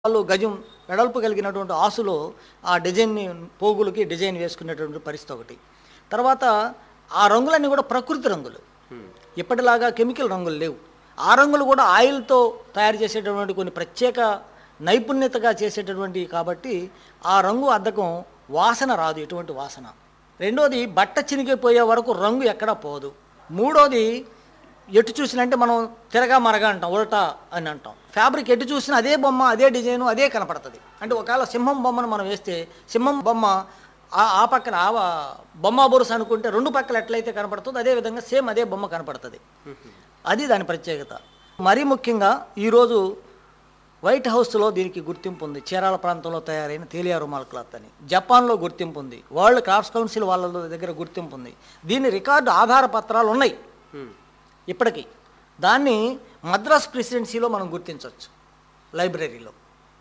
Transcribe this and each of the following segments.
వాళ్ళు గజం వెడల్పు కలిగినటువంటి ఆసులో ఆ డిజైన్ని పోగులకి డిజైన్ వేసుకునేటువంటి పరిస్థితి ఒకటి తర్వాత ఆ రంగులన్నీ కూడా ప్రకృతి రంగులు ఇప్పటిలాగా కెమికల్ రంగులు లేవు ఆ రంగులు కూడా ఆయిల్తో తయారు చేసేటటువంటి కొన్ని ప్రత్యేక నైపుణ్యతగా చేసేటటువంటి కాబట్టి ఆ రంగు అద్దకం వాసన రాదు ఎటువంటి వాసన రెండోది బట్ట చినిగిపోయే వరకు రంగు ఎక్కడా పోదు మూడోది ఎటు చూసినంటే మనం తిరగా మరగా అంటాం ఉల్టా అని అంటాం ఫ్యాబ్రిక్ ఎటు చూసినా అదే బొమ్మ అదే డిజైను అదే కనపడుతుంది అంటే ఒకవేళ సింహం బొమ్మను మనం వేస్తే సింహం బొమ్మ ఆ ఆ పక్కన ఆ బొమ్మ బొరుసు అనుకుంటే రెండు పక్కల ఎట్లయితే కనపడుతుందో అదే విధంగా సేమ్ అదే బొమ్మ కనపడుతుంది అది దాని ప్రత్యేకత మరీ ముఖ్యంగా ఈరోజు వైట్ హౌస్లో దీనికి గుర్తింపు ఉంది చీరాల ప్రాంతంలో తయారైన తేలియా రుమాల్ క్లాత్ అని జపాన్లో గుర్తింపు ఉంది వరల్డ్ క్రాఫ్ట్స్ కౌన్సిల్ వాళ్ళ దగ్గర గుర్తింపు ఉంది దీని రికార్డు ఆధార పత్రాలు ఉన్నాయి ఇప్పటికీ దాన్ని మద్రాస్ ప్రెసిడెన్సీలో మనం గుర్తించవచ్చు లైబ్రరీలో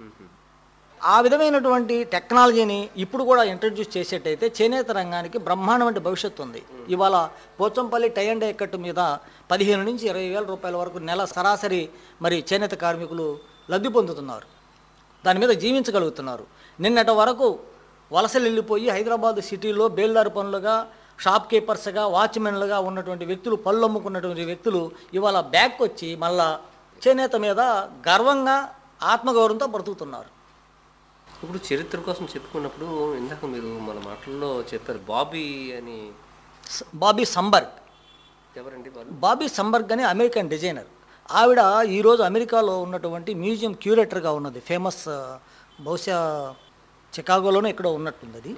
ఆ విధమైనటువంటి టెక్నాలజీని ఇప్పుడు కూడా ఇంట్రడ్యూస్ చేసేటైతే చేనేత రంగానికి బ్రహ్మాండమైన భవిష్యత్తు ఉంది ఇవాళ పోచంపల్లి టై అండ్ ఎక్కట్టు మీద పదిహేను నుంచి ఇరవై వేల రూపాయల వరకు నెల సరాసరి మరి చేనేత కార్మికులు లబ్ధి పొందుతున్నారు దాని మీద జీవించగలుగుతున్నారు నిన్నటి వరకు వలసలు వెళ్ళిపోయి హైదరాబాద్ సిటీలో బేల్దారు పనులుగా షాప్ కీపర్స్గా వాచ్మెన్లుగా ఉన్నటువంటి వ్యక్తులు పళ్ళు అమ్ముకున్నటువంటి వ్యక్తులు ఇవాళ బ్యాక్ వచ్చి మళ్ళా చేనేత మీద గర్వంగా ఆత్మగౌరవంతో బ్రతుకుతున్నారు ఇప్పుడు చరిత్ర కోసం చెప్పుకున్నప్పుడు ఇందాక మీరు మన మాటల్లో చెప్పారు బాబీ అని స- బాబీ సంబర్గ్ ఎవరండి వాళ్ళు బాబీ సంబర్గ్ అని అమెరికన్ డిజైనర్ ఆవిడ ఈరోజు అమెరికాలో ఉన్నటువంటి మ్యూజియం క్యూరేటర్గా ఉన్నది ఫేమస్ ఆ, బహుశా చికాగోలోనే ఎక్కడో ఉన్నట్టుంది అది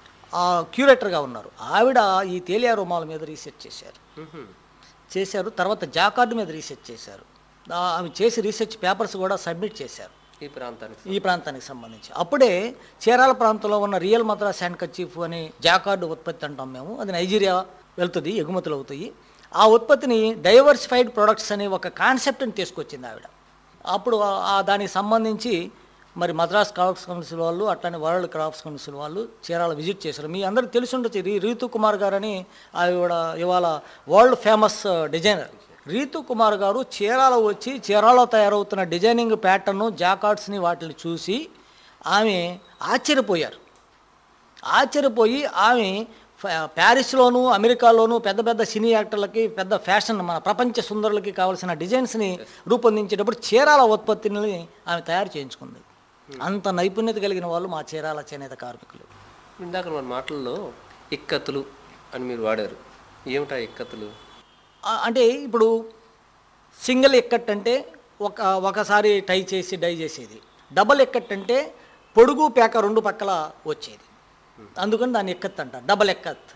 ఆ క్యూరేటర్గా ఉన్నారు ఆవిడ ఈ తేలియా రుమాల మీద రీసెర్చ్ చేశారు మ్హూ. చేశారు తర్వాత జాకార్డ్ మీద రీసెర్చ్ చేశారు ఆ- ఆమె చేసి రీసెర్చ్ పేపర్స్ కూడా సబ్మిట్ చేశారు ఈ ప్రాంతానికి ఈ ప్రాంతానికి సంబంధించి అప్పుడే చీరాల ప్రాంతంలో ఉన్న రియల్ మద్రాస్ హ్యాండ్ కచీఫ్ అని జాకార్డు ఉత్పత్తి అంటాం మేము అది నైజీరియా వెళ్తుంది ఎగుమతులు అవుతాయి ఆ ఉత్పత్తిని డైవర్సిఫైడ్ ప్రొడక్ట్స్ అనే ఒక కాన్సెప్ట్ని తీసుకొచ్చింది ఆవిడ అప్పుడు ఆ- ఆ దానికి సంబంధించి మరి మద్రాస్ క్రాఫ్ట్స్ కౌన్సిల్ వాళ్ళు అట్లానే వరల్డ్ క్రాఫ్ట్స్ కౌన్సిల్ వాళ్ళు చీరాల విజిట్ చేశారు మీ అందరికి తెలిసి ఉండొచ్చు రీ రీతు కుమార్ గారని ఆవిడ ఇవాళ world famous designer Ritu Kumar garu Chirala వచ్చి చీరాలో తయారవుతున్న డిజైనింగ్ ప్యాటర్ను జాకార్డ్స్ని వాటిని చూసి ఆమె ఆశ్చర్యపోయారు ఆశ్చర్యపోయి ఆమె ఫ- ప్యారిస్లోను అమెరికాలోను పెద్ద పెద్ద సినీ యాక్టర్లకి పెద్ద ఫ్యాషన్ మన ప్రపంచ సుందరులకి కావాల్సిన డిజైన్స్ని రూపొందించేటప్పుడు చీరాల ఉత్పత్తిని ఆమె తయారు చేయించుకుంది అంత నైపుణ్యత కలిగిన వాళ్ళు మా చీరాల చేనేత కార్మికులు ఇందాక మన మాటల్లో ఇక్కతులు అని మీరు వాడారు ఏమిటా ఇక్కతులు ఆ, అంటే ఇప్పుడు సింగిల్ ఎక్కట్ అంటే ఒక ఒకసారి టై చేసి డై చేసేది డబల్ ఎక్కట్ అంటే పొడుగు పేక రెండు పక్కల వచ్చేది అందుకని దాన్ని ఎక్కత్ అంటారు డబల్ ఎక్కత్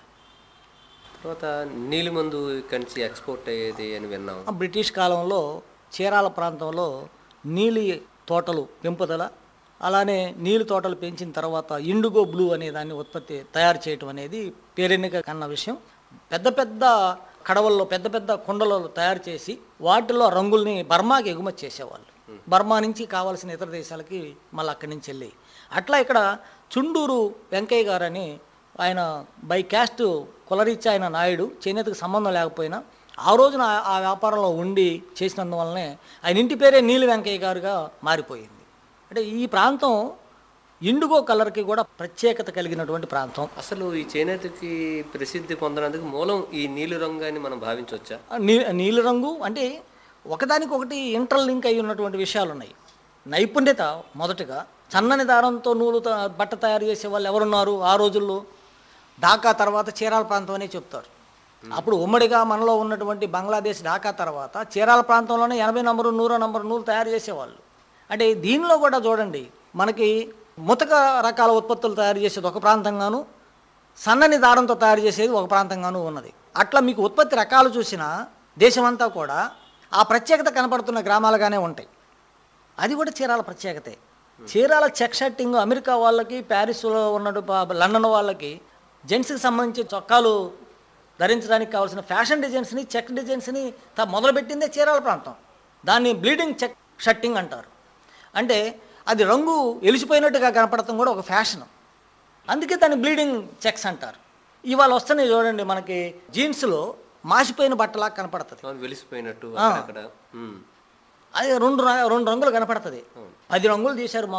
తర్వాత నీలిమందు ఇక్కడి నుంచి ఎక్స్పోర్ట్ అయ్యేది అని విన్నాం ఆ బ్రిటిష్ కాలంలో చీరాల ప్రాంతంలో నీలి తోటలు పెంపుదల అలానే నీలి తోటలు పెంచిన తర్వాత ఇండిగో బ్లూ అనే దాన్ని ఉత్పత్తి తయారు చేయటం అనేది పేరెన్నిక కన్న విషయం పెద్ద పెద్ద కడవల్లో పెద్ద పెద్ద కుండలలో తయారు చేసి వాటిలో రంగుల్ని బర్మాకి ఎగుమతి చేసేవాళ్ళు బర్మా నుంచి కావాల్సిన ఇతర దేశాలకి మళ్ళీ అక్కడి నుంచి వెళ్ళి అట్లా ఇక్కడ చుండూరు వెంకయ్య గారని ఆయన బై క్యాస్ట్ కులరీత్యా ఆయన నాయుడు చేనేతకు సంబంధం లేకపోయినా ఆ రోజున ఆ- ఆ వ్యాపారంలో ఉండి చేసినందువల్లనే ఆయన ఇంటి పేరే నీలి వెంకయ్య గారుగా మారిపోయింది అంటే ఈ ప్రాంతం ఇండిగో కలర్కి కూడా ప్రత్యేకత కలిగినటువంటి ప్రాంతం అసలు ఈ చేనేతకి ప్రసిద్ధి పొందడానికి మూలం ఈ నీలి రంగు అని మనం భావించవచ్చా ఆ నీ నీలిరంగు అంటే ఒకదానికొకటి ఇంటర్ లింక్ అయి ఉన్నటువంటి విషయాలు ఉన్నాయి నైపుణ్యత మొదటగా సన్నని దారంతో నూలు త- బట్ట తయారు చేసే వాళ్ళు ఎవరున్నారు ఆ రోజుల్లో ఢాకా తర్వాత చీరాల ప్రాంతం అనే చెప్తారు అప్పుడు ఉమ్మడిగా మనలో ఉన్నటువంటి బంగ్లాదేశ్ ఢాకా తర్వాత చీరాల ప్రాంతంలోనే ఎనభై నంబరు నూరో నంబరు నూలు తయారు చేసేవాళ్ళు అంటే దీనిలో కూడా చూడండి మనకి ముతక రకాల ఉత్పత్తులు తయారు చేసేది ఒక ప్రాంతంగాను సన్నని దారంతో తయారు చేసేది ఒక ప్రాంతంగాను ఉన్నది అట్లా మీకు ఉత్పత్తి రకాలు చూసినా దేశమంతా కూడా ఆ ప్రత్యేకత కనపడుతున్న గ్రామాలుగానే ఉంటాయి అది కూడా చీరాల ప్రత్యేకతే చీరాల చెక్ షర్టింగ్ అమెరికా వాళ్ళకి ప్యారిస్లో ఉన్నట్టు ప- లండన్ వాళ్ళకి జెంట్స్కి సంబంధించి చొక్కాలు ధరించడానికి కావాల్సిన ఫ్యాషన్ డిజైన్స్ని చెక్ డిజైన్స్ని త- మొదలుపెట్టిందే చీరాల ప్రాంతం దాన్ని బ్లీడింగ్ చెక్ షర్టింగ్ అంటారు అంటే అది రంగు ఎలిసిపోయినట్టుగా కనపడటం కూడా ఒక ఫ్యాషన్ అందుకే దాన్ని బ్లీడింగ్ చెక్స్ అంటారు ఇవాళ వస్తున్నాయి చూడండి మనకి జీన్స్లో మాసిపోయిన బట్టలా కనపడుతుంది అవును, వెలిసిపోయినట్టు అక్కడక్కడ ఉమ్. అది రెండు ర- రెండు రంగులు కనపడుతుంది పది రంగులు తీశారు